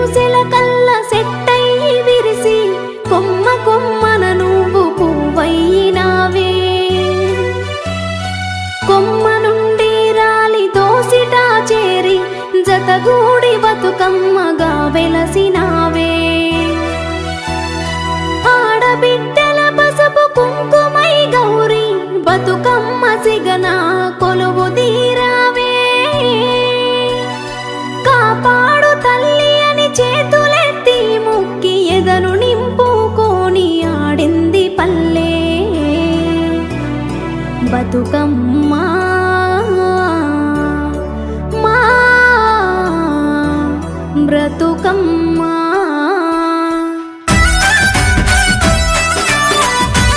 సెల కల్ల సెట్టయి విరిసి కొమ్మ కొమ్మన నువ్వు పువ్వయినావే కొమ్మ నుండి రాలి దోసిటా చేరి జతగూడి బతుకమ్మగా వెలసినావే ఆడబిడ్డల పసుపు కుంకుమై గౌరి బతుకమ్మ సిగన కొలువు తీరావే కాపాడు తల్లి అని చేతులెత్తి ముక్కి ఎదను నింపుకొని ఆడింది పల్లె బతుకమ్మ మా బ్రతుకమ్మ